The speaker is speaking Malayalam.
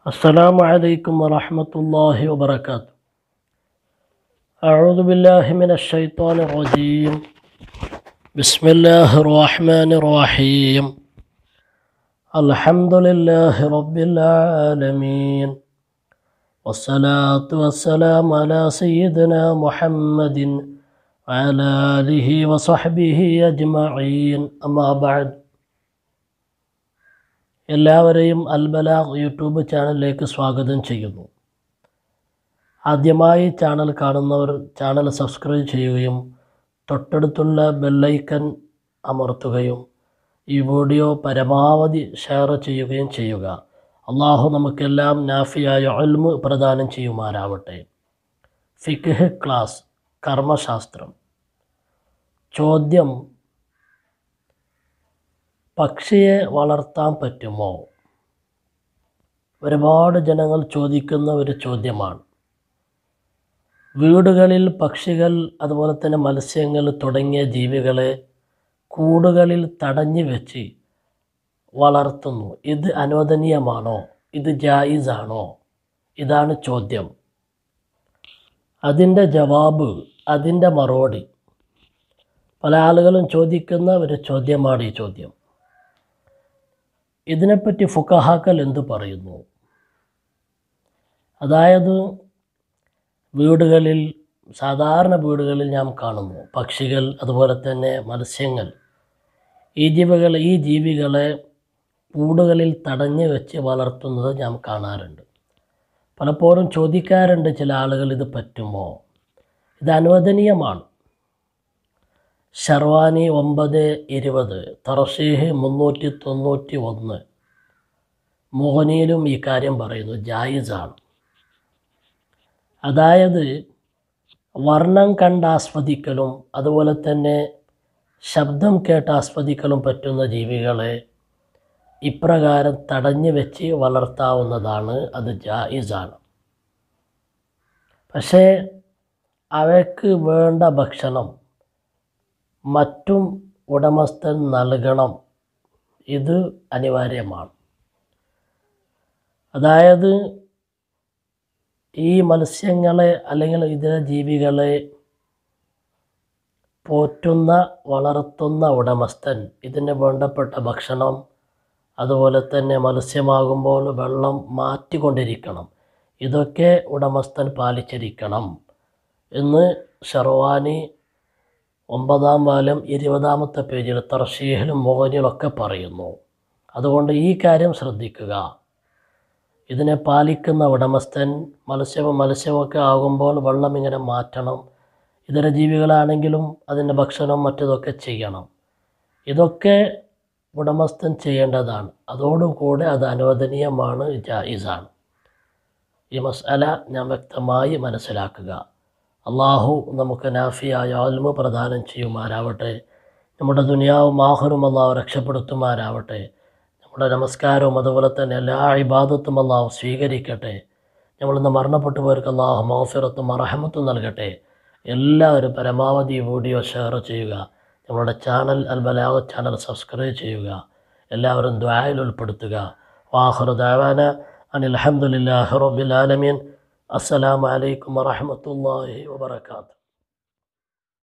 السلام عليكم ورحمة الله وبركاته أعوذ بالله من الشيطان الرجيم بسم الله الرحمن الرحيم الحمد لله رب العالمين والصلاة والسلام على سيدنا محمد وعلى آله وصحبه أجمعين أما بعد എല്ലാവരെയും അൽബലാഗ് യൂട്യൂബ് ചാനലിലേക്ക് സ്വാഗതം ചെയ്യുന്നു ആദ്യമായി ചാനൽ കാണുന്നവർ ചാനൽ സബ്സ്ക്രൈബ് ചെയ്യുകയും തൊട്ടടുത്തുള്ള ബെല്ലൈക്കൻ അമർത്തുകയും ഈ വീഡിയോ പരമാവധി ഷെയർ ചെയ്യുകയും ചെയ്യുക അള്ളാഹു നമുക്കെല്ലാം നാഫിയായ അൽമ് പ്രദാനം ചെയ്യുമാരാവട്ടെ ഫിഖ് ക്ലാസ് കർമ്മശാസ്ത്രം ചോദ്യം പക്ഷിയെ വളർത്താൻ പറ്റുമോ ഒരുപാട് ജനങ്ങൾ ചോദിക്കുന്ന ഒരു ചോദ്യമാണ് വീടുകളിൽ പക്ഷികൾ അതുപോലെ തന്നെ മത്സ്യങ്ങൾ തുടങ്ങിയ ജീവികളെ കൂടുകളിൽ തടഞ്ഞു വെച്ച് വളർത്തുന്നു ഇത് അനുവദനീയമാണോ ഇത് ജായിസാണോ ഇതാണ് ചോദ്യം അതിൻ്റെ ജവാബ് അതിൻ്റെ മറുപടി പല ആളുകളും ചോദിക്കുന്ന ഒരു ചോദ്യമാണ് ഈ ചോദ്യം ഇതിനെപ്പറ്റി ഫുക്കഹാക്കൽ എന്തു പറയുന്നു അതായത് വീടുകളിൽ സാധാരണ വീടുകളിൽ നാം കാണുന്നു പക്ഷികൾ അതുപോലെ തന്നെ മത്സ്യങ്ങൾ ഈ ജീവികൾ ഈ ജീവികളെ കൂടുകളിൽ തടഞ്ഞു വെച്ച് വളർത്തുന്നത് നാം കാണാറുണ്ട് പലപ്പോഴും ചോദിക്കാറുണ്ട് ചില ആളുകൾ ഇത് പറ്റുമോ ഇത് അനുവദനീയമാണ് ഷർവാനി ഒമ്പത് ഇരുപത് തറഷീഹ് മുന്നൂറ്റി തൊണ്ണൂറ്റി ഒന്ന് മോഹനിയിലും ഈ കാര്യം പറയുന്നു ജായിസാണ് അതായത് വർണ്ണം കണ്ട് ആസ്വദിക്കലും അതുപോലെ തന്നെ ശബ്ദം കേട്ട് ആസ്വദിക്കലും പറ്റുന്ന ജീവികളെ ഇപ്രകാരം തടഞ്ഞു വെച്ച് വളർത്താവുന്നതാണ് അത് ജായിസാണ് പക്ഷേ അവയ്ക്ക് വേണ്ട ഭക്ഷണം മറ്റും ഉടമസ്ഥൻ നൽകണം ഇത് അനിവാര്യമാണ് അതായത് ഈ മത്സ്യങ്ങളെ അല്ലെങ്കിൽ ഇതര ജീവികളെ പോറ്റുന്ന വളർത്തുന്ന ഉടമസ്ഥൻ ഇതിന് വേണ്ടപ്പെട്ട ഭക്ഷണം അതുപോലെ തന്നെ മത്സ്യമാകുമ്പോൾ വെള്ളം മാറ്റിക്കൊണ്ടിരിക്കണം ഇതൊക്കെ ഉടമസ്ഥൻ പാലിച്ചിരിക്കണം എന്ന് ഷെർവാനി ഒമ്പതാം വാലം ഇരുപതാമത്തെ പേജിൽ തർഷീഹിലും മോഹനിലൊക്കെ പറയുന്നു അതുകൊണ്ട് ഈ കാര്യം ശ്രദ്ധിക്കുക ഇതിനെ പാലിക്കുന്ന ഉടമസ്ഥൻ മത്സ്യം മത്സ്യമൊക്കെ ആകുമ്പോൾ വെള്ളം ഇങ്ങനെ മാറ്റണം ഇതര ജീവികളാണെങ്കിലും അതിൻ്റെ ഭക്ഷണം മറ്റതൊക്കെ ചെയ്യണം ഇതൊക്കെ ഉടമസ്ഥൻ ചെയ്യേണ്ടതാണ് അതോടുകൂടെ അത് അനുവദനീയമാണ് ജായിസാണ് ഈ മസാല ഞാൻ വ്യക്തമായി മനസ്സിലാക്കുക അള്ളാഹു നമുക്ക് നാഫിയായ ആൽമ പ്രദാനം ചെയ്യുമാരാവട്ടെ നമ്മുടെ ദുനിയാവും ആഹുരും അള്ളാഹു രക്ഷപ്പെടുത്തുമാരാവട്ടെ നമ്മുടെ നമസ്കാരവും അതുപോലെ തന്നെ എല്ലാ ഇബാദത്തും അള്ളാഹു സ്വീകരിക്കട്ടെ നമ്മളിന്ന് മരണപ്പെട്ടു പോയവർക്ക് അള്ളാഹു മഹഫിറത്തും അറഹമത്തും നൽകട്ടെ എല്ലാവരും പരമാവധി വീഡിയോ ഷെയർ ചെയ്യുക നമ്മളുടെ channel Al Balagh channel subscribe ചെയ്യുക എല്ലാവരും ദ്വായിൽ ഉൾപ്പെടുത്തുക വാഹുർ ദാവാന അനിൽ അഹമ്മദില്ലാഹി റബ്ബിൽ ആലമീൻ അസ്സലാമു അലൈക്കും വറഹ്മത്തുള്ളാഹി വബറകാതുഹു